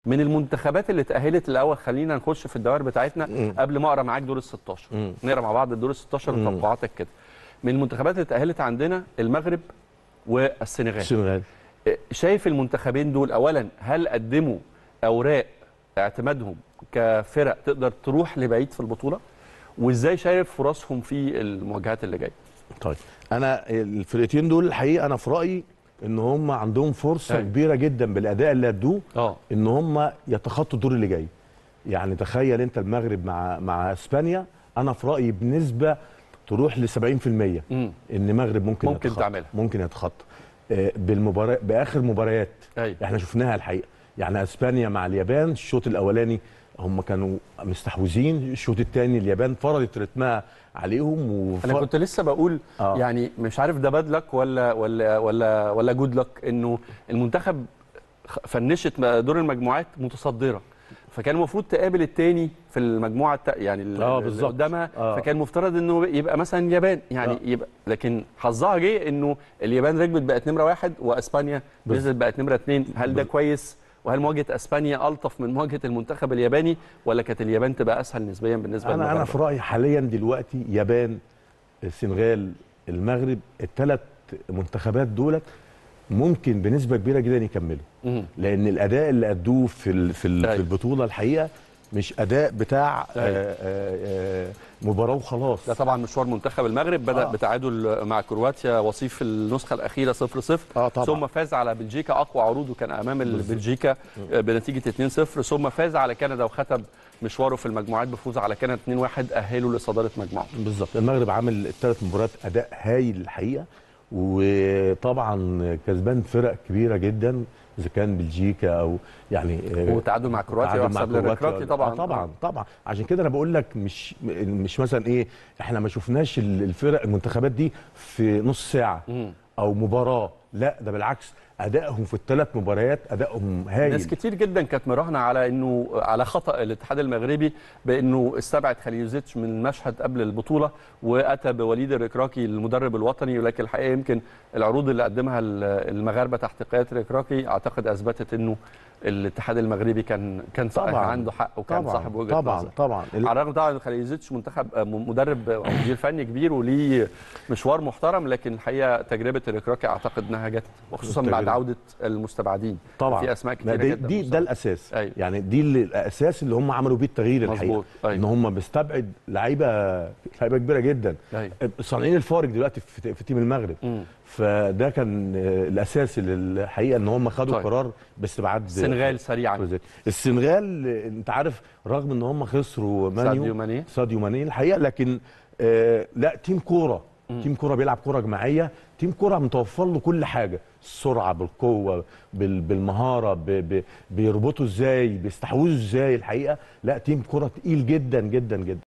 من المنتخبات اللي تاهلت الاول خلينا نخش في الدوائر بتاعتنا مم. قبل ما اقرا معاك دور ال 16 مم. نقرا مع بعض الدور ال 16 مم. وتوقعاتك كده من المنتخبات اللي تاهلت عندنا المغرب والسنغال السنغال شايف المنتخبين دول اولا هل قدموا اوراق اعتمادهم كفرق تقدر تروح لبعيد في البطوله وازاي شايف فرصهم في المواجهات اللي جايه طيب انا الفرقتين دول الحقيقه انا في رايي ان هم عندهم فرصه أيوة. كبيره جدا بالاداء اللي ادوه اه ان هم يتخطوا الدور اللي جاي يعني تخيل انت المغرب مع مع اسبانيا انا في رايي بنسبه تروح ل 70% امم ان المغرب ممكن ممكن يتخطى. تعملها. ممكن يتخطى آه، بالمباراه باخر مباريات ايوه احنا شفناها الحقيقه يعني اسبانيا مع اليابان الشوط الاولاني هم كانوا مستحوذين الشوط الثاني اليابان فرضت رتمها عليهم وف... انا كنت لسه بقول آه. يعني مش عارف ده باد لك ولا ولا ولا ولا جود لك انه المنتخب خ- فنشت م- دور المجموعات متصدره فكان المفروض تقابل التاني في المجموعه التا... يعني ال- آه، اللي بالظبط. قدامها آه. فكان مفترض انه يبقى مثلا اليابان يعني آه. يبقى لكن حظها جه انه اليابان ركبت بقت نمره واحد واسبانيا بز- نزلت بقت نمره اثنين هل ده بز- كويس وهل مواجهه اسبانيا الطف من مواجهه المنتخب الياباني ولا كانت اليابان تبقى اسهل نسبيا بالنسبه انا انا للمغرب؟ في رايي حاليا دلوقتي يابان السنغال المغرب الثلاث منتخبات دولت ممكن بنسبه كبيره جدا يكملوا مم. لان الاداء اللي ادوه في ال- في ال- أيوة. في البطوله الحقيقه مش اداء بتاع آه، أيوة. آه، آه، مباراه وخلاص ده طبعا مشوار منتخب المغرب بدا آه. آه. بتعادل مع كرواتيا وصيف النسخه الاخيره 0 0 اه طبعا ثم فاز على بلجيكا اقوى عروضه كان امام بلجيكا آه، بنتيجه 2 0 ثم فاز على كندا وختم مشواره في المجموعات بفوز على كندا 2 1 اهله لصداره مجموعه بالظبط المغرب عامل الثلاث مباريات اداء هايل الحقيقه وطبعا كسبان فرق كبيره جدا اذا كان بلجيكا او يعني آه، وتعادل مع كرواتيا تعادل مع وحسب كرواتيا. للركراكي طبعا آه طبعا طبعا عشان كده انا بقول لك مش مش مثلا ايه احنا ما شفناش ال- الفرق المنتخبات دي في نص ساعه مم. او مباراه لا ده بالعكس ادائهم في الثلاث مباريات ادائهم هايل ناس كتير جدا كانت مراهنه على انه على خطا الاتحاد المغربي بانه استبعد خليلوزيتش من المشهد قبل البطوله واتى بوليد الركراكي المدرب الوطني ولكن الحقيقه يمكن العروض اللي قدمها ال- المغاربه تحت قياده الركراكي اعتقد اثبتت انه الاتحاد المغربي كان كان ص- طبعاً. عنده حق وكان طبعا صاحب وجهه طبعا نظر طبعا ال- على الرغم طبعا ان خليلوزيتش منتخب آه، م- مدرب او مدير فني كبير وليه مشوار محترم لكن الحقيقه تجربه الركراكي اعتقد انها جت وخصوصا بعد التجربة. عوده المستبعدين طبعا في اسماء لا، كتيره دي, جدا دي مصابة. ده الاساس أيوة. يعني دي اللي الاساس اللي هم عملوا بيه التغيير الحقيقه مظبوط ان ايوه هم مستبعد لعيبه لعيبه كبيره جدا ايوه صانعين الفارق دلوقتي في, في تيم المغرب مم. فده كان آه، الاساس اللي الحقيقه ان هم خدوا طيب. قرار باستبعاد السنغال سريعا كروزيت. السنغال آه، انت عارف رغم ان هم خسروا ساديو مانيو ماني ساديو ماني الحقيقه لكن آه لا تيم كوره تيم كوره بيلعب كوره جماعيه تيم كوره متوفر له كل حاجه السرعه بالقوه بال بالمهاره ب ب بيربطوا ازاي بيستحوذوا ازاي الحقيقه لا تيم كوره تقيل جدا جدا جدا